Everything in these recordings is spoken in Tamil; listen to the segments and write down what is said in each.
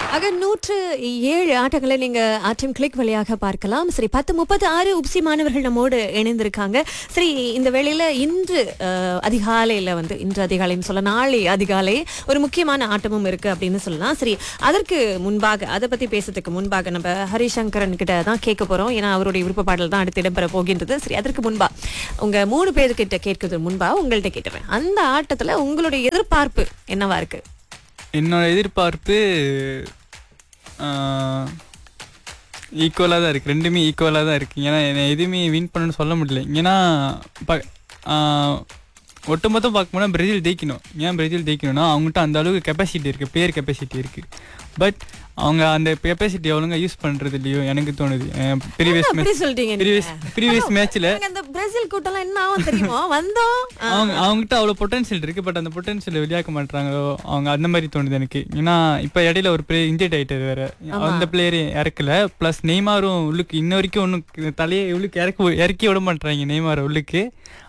ஆக நூற்று ஏழு ஆட்டங்களை நீங்க ஆட்டம் கிளிக் வழியாக பார்க்கலாம் சரி பத்து முப்பது ஆறு உப்சி மாணவர்கள் நம்மோடு இணைந்திருக்காங்க சரி இந்த வேளையில இன்று அஹ், அதிகாலையில வந்து இன்று அதிகாலைன்னு சொல்ல நாளை அதிகாலை ஒரு முக்கியமான ஆட்டமும் இருக்கு அப்படின்னு சொல்லலாம் சரி அதற்கு முன்பாக அதை பத்தி பேசுறதுக்கு முன்பாக நம்ம ஹரிசங்கரன் கிட்ட தான் கேட்க போறோம் ஏன்னா அவருடைய விருப்ப பாடல் தான் அடுத்து இடம்பெற போகின்றது சரி அதற்கு முன்பா உங்க மூணு பேர்கிட்ட கேட்கறதுக்கு முன்பா உங்கள்கிட்ட கேட்டுறேன் அந்த ஆட்டத்துல உங்களுடைய எதிர்பார்ப்பு என்னவா இருக்கு என்னோட எதிர்பார்ப்பு ஈக்குவலாக தான் இருக்குது ரெண்டுமே ஈக்குவலாக தான் இருக்குது ஏன்னா என்னை எதுவுமே வின் பண்ணணும்னு சொல்ல முடியல ஏன்னா ப ஆஹ், ஒட்டுமொத்தம் பார்க்கும்போது பிரேசில் ஜெயிக்கணும் ஏன் பிரேசில் ஜெயிக்கணும்னா அவங்ககிட்ட அந்த அளவுக்கு கெப்பாசிட்டி இருக்குது பிளேயர் கெப்பாசிட்டி இருக்குது பட் அவங்க அந்த கெப்பாசிட்டி ஒழுங்கா யூஸ் பண்ணுறது இல்லையோ எனக்கு தோணுது ப்ரீவியஸ் அப்படி மேட்ச் சொல்லிட்டீங்க நீங்க. ப்ரீவியஸ் ப்ரீவியஸ் மேட்ச்சில் நாங்க அந்த பிரேசில் கூட்டம்லாம் என்ன ஆகும் தெரியுமா வந்தோம் ஆ, அவங்க அவங்ககிட்ட அவ்வளோ பொட்டன்ஷியல் இருக்கு பட் அந்த பொட்டன்ஷியல் வெளியாக்க மாட்டாங்களோ அவங்க அந்த மாதிரி தோணுது எனக்கு ஏன்னா இப்போ இடையில ஒரு பிளேயர் இன்ஜெக்ட் ஆயிட்டாரு வேற அந்த பிளேயர் இறக்கல ப்ளஸ் நெய்மாரும் உள்ளுக்கு இன்ன வரைக்கும் ஒன்றும் தலையை உள்ளுக்கு இறக்க இறக்கி விட மாட்டாங்க நெய்மாரை உள்ளுக்கு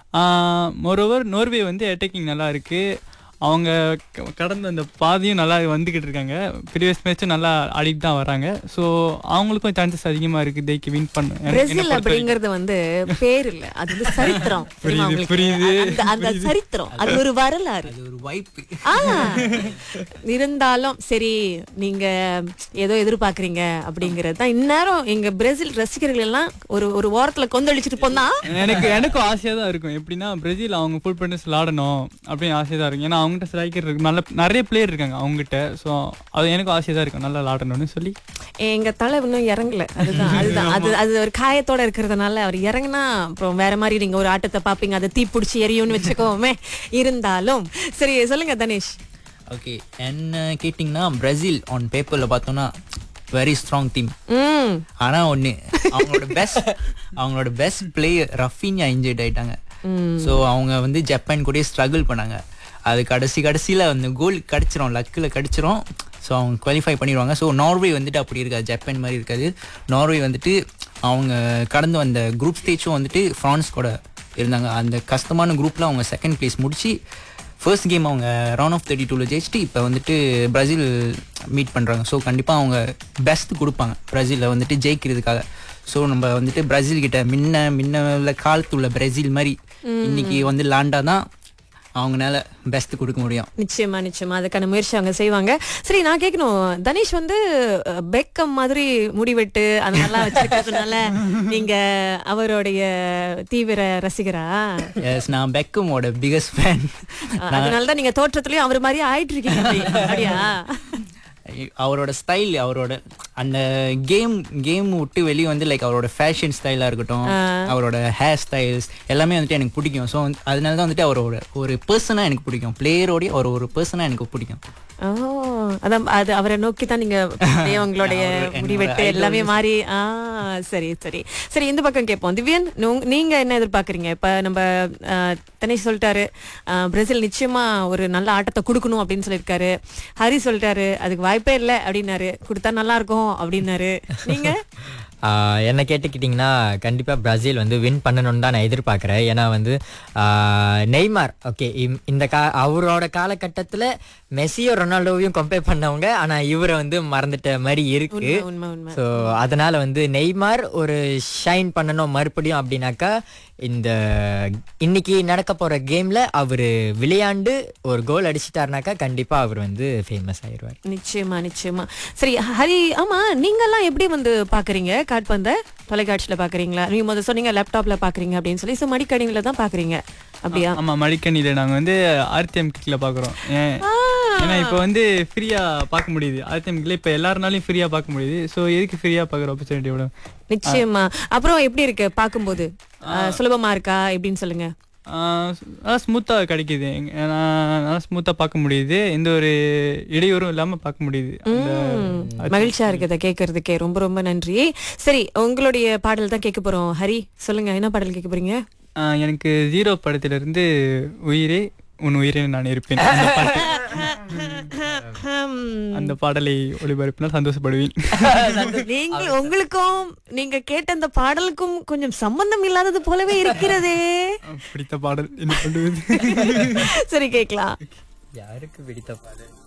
மோரோவர் நோர்வே வந்து அட்டாக்கிங் நல்லா இருக்கு அவங்க க- கடந்த அந்த பாதையும் நல்லா வந்துக்கிட்டு இருக்காங்க ப்ரீவியஸ் மேட்சும் நல்லா ஆடிட்டு தான் வராங்க ஸோ அவங்களுக்கும் சான்சஸ் அதிகமாக இருக்குது தேய்க்கு வின் பண்ண எனக்கு- என்னை பிரேசில் பொறுத்த வரைக்கும். அப்படிங்கறது வந்து பேர் இல்ல அது வந்து சரித்திரம் தெரியுமா புரியுது, உங்களுக்கு? புரியுது, அந்த- அந்த சரித்திரம் அது ஒரு வரலாறு அது ஒரு வாய்ப்பு ஆ, இருந்தாலும் சரி நீங்க ஏதோ எதிர்பார்க்கறீங்க அப்படிங்கறது தான் இந்நேரம் எங்க பிரேசில் ரசிகர்கள் எல்லாம் ஒரு ஒரு ஓரத்துல கொந்தளிச்சிட்டு போனா எனக்கு எனக்கும் ஆசையாக தான் இருக்கும் எப்படின்னா பிரேசில் அவங்க ஃபுல் பண்ணஸ் விளாடணும் அப்படின்னு ஆசையாக தான் இருக்கும் ஏன்னா அவங்ககிட்ட ஸ்ட்ரைக்கர் இருக்கு நல்ல நிறைய பிளேயர் இருக்காங்க அவங்ககிட்ட ஸோ அது எனக்கும் ஆசையாக தான் இருக்கும் நல்லா விளாடணும்னு சொல்லி எங்க தலை இன்னும் இறங்கல அதுதான் அதுதான் அது அது ஒரு காயத்தோட இருக்கிறதுனால அவர் இறங்குனா அப்புறம் வேற மாதிரி நீங்க ஒரு ஆட்டத்தை பாப்பீங்க அதை தீ பிடிச்சி எரியும்னு வச்சுக்கோமே இருந்தாலும் சரி சொல்லுங்க தனேஷ் ஓகே என்ன கேட்டிங்கன்னா பிரேசில் ஆன் பேப்பரில் பார்த்தோன்னா வெரி ஸ்ட்ராங் டீம் ம் ஆனால் ஒன்று அவங்களோட பெஸ்ட் அவங்களோட பெஸ்ட் பிளேயர் ரஃபினியா இன்ஜர்ட் ஆயிட்டாங்க ஸோ அவங்க வந்து ஜப்பான் கூடயே ஸ்ட்ரகிள் பண்ணாங்க அது கடைசி கடைசியில் அந்த கோல் கிடச்சிரும் லக்கில் கிடச்சிரும் ஸோ அவங்க குவாலிஃபை பண்ணிடுவாங்க ஸோ நார்வே வந்துட்டு அப்படி இருக்காது ஜப்பான் மாதிரி இருக்காது நார்வே வந்துட்டு அவங்க கடந்து வந்த குரூப் ஸ்டேஜும் வந்துட்டு ஃப்ரான்ஸ் கூட இருந்தாங்க அந்த கஷ்டமான குரூப்பில் அவங்க செகண்ட் பிளேஸ் முடிச்சு ஃபர்ஸ்ட் கேம் அவங்க ரவுண்ட் ஆஃப் தேர்ட்டி டூவில் ஜெயிச்சுட்டு இப்போ வந்துட்டு பிரேசில் மீட் பண்ணுறாங்க ஸோ கண்டிப்பாக அவங்க பெஸ்ட் கொடுப்பாங்க பிரேசிலில் வந்துட்டு ஜெயிக்கிறதுக்காக ஸோ நம்ம வந்துட்டு பிரேசில் கிட்ட முன்ன முன்ன உள்ள காலத்து உள்ள பிரேசில் மாதிரி இன்னைக்கு வந்து லாண்டா தான் அவங்களால பெஸ்ட் கொடுக்க முடியும் நிச்சயமா நிச்சயமா அதுக்கான முயற்சி அவங்க செய்வாங்க சரி நான் கேட்கணும் தனேஷ் வந்து அஹ், பெக்கம் மாதிரி முடிவெட்டு அந்த மாதிரிலாம் வச்சிருக்கிறதுனால நீங்க அவருடைய தீவிர ரசிகரா எஸ் நான் பெக்கமோட பிகஸ்ட் ஃபேன் அதனாலதான் நீங்க தோற்றத்துலயும் அவர் மாதிரி ஆயிட்டு இருக்கீங்க அப்படி. அப்படியா அவரோட ஸ்டைல் அவரோட அந்த கேம் கேம் விட்டு வெளியே வந்து லைக் அவரோட ஃபேஷன் ஸ்டைலாக இருக்கட்டும் அவரோட ஹேர் ஸ்டைல்ஸ் எல்லாமே வந்துட்டு எனக்கு பிடிக்கும் ஸோ அதனால தான் வந்துட்டு அவரோட ஒரு பர்சனாக எனக்கு பிடிக்கும் பிளேயரோடய அவர் ஒரு பர்சனாக எனக்கு பிடிக்கும் ஓ அதான் அது அவரை நோக்கி தான் நீங்க அப்படியே உங்களுடைய அவரு முடிவெட்டு என்னோட எல்லாமே மாறி ஆ சரி சரி சரி இந்த பக்கம் கேட்போம் திவ்யன் நுங்- நீங்க என்ன எதிர்பார்க்கறீங்க இப்ப நம்ம அஹ், தனேஷ் சொல்லிட்டாரு அஹ், பிரேசில் நிச்சயமா ஒரு நல்ல ஆட்டத்தை கொடுக்கணும் அப்படின்னு சொல்லியிருக்காரு ஹரி சொல்லிட்டாரு அதுக்கு வாய்ப்பே இல்லை அப்படின்னாரு கொடுத்தா நல்லா இருக்கும் அப்படின்னாரு நீங்க ஆஹ் என்ன கேட்டுக்கிட்டிங்கன்னா கண்டிப்பாக பிரேசில் வந்து வின் பண்ணணும்னு தான் நான் எதிர்பார்க்குறேன் ஏன்னா வந்து ஆஹ் நெய்மார் ஓகே இந்த கா அவரோட காலகட்டத்தில் மெஸ்ஸியோ ரொனால்டோவையும் கம்பேர் பண்ணவங்க ஆனால் இவரை வந்து மறந்துட்ட மாதிரி இருக்கு உண்மை உண்மை உண்மை ஸோ அதனால வந்து நெய்மார் ஒரு ஷைன் பண்ணணும் மறுபடியும் அப்படின்னாக்கா இந்த இன்னைக்கு நடக்க போற கேம்ல அவர் விளையாண்டு ஒரு கோல் அடிச்சிட்டாருனாக்கா கண்டிப்பா அவர் வந்து ஃபேமஸ் ஆயிடுவார் நிச்சயமா நிச்சயமா சரி ஹரி ஆமா நீங்கெல்லாம் எப்படி வந்து பாக்குறீங்க காட்பந்த தொலைக்காட்சியில பாக்குறீங்களா நீங்க முதல்ல சொன்னீங்க லேப்டாப்ல பாக்குறீங்க அப்படின்னு சொல்லி ஸோ மடிக்கணினில தான் பாக்குறீங்க அப்படியா ஆமா மடிக்கணியில் நாங்கள் வந்து ஆர்டிஎம் கிக்ல பார்க்குறோம் ஏன் ஏன்னா இப்போ வந்து ஃப்ரீயா பார்க்க முடியுது ஆர்டிஎம் கிக்ல இப்போ எல்லாருனாலையும் ஃப்ரீயா பார்க்க முடியுது ஸோ எதுக்கு ஃப்ரீயா பார்க்குற ஆப்பர்ச்சுனிட்டி விட நிச்சயமா அப்புறம் எப்படி இருக்கு பார்க்கும்போது அஹ், சுலபமா இருக்கா எப்படின்னு சொல்லுங்க நல்லா ஸ்மூத்தாக கிடைக்குது எங்க- நான் நல்லா ஸ்மூத்தாக பார்க்க முடியுது எந்த ஒரு இடையூறும் இல்லாமல் பார்க்க முடியுது அந்த ம், மகிழ்ச்சியா இருக்குது கேட்கறதுக்கே ரொம்ப ரொம்ப நன்றி சரி உங்களுடைய பாடல் தான் கேட்க போறோம் ஹரி சொல்லுங்க என்ன பாடல் கேட்க போறீங்க ஆஹ் எனக்கு ஜீரோ படத்திலிருந்து உயிரே உன் உயிரே நான் இருப்பேன் அந்த பாட்டு. அந்த பாடலை ஒளிபரப்பினால் சந்தோஷப்படுவேன் நீங்க உங்களுக்கும் நீங்க கேட்ட அந்த பாடலுக்கும் கொஞ்சம் சம்பந்தம் இல்லாதது போலவே இருக்கிறதே பிடித்த பாடல் என்ன பண்ணுவது சரி கேக்கலாம் யாருக்கு பிடித்த பாடல்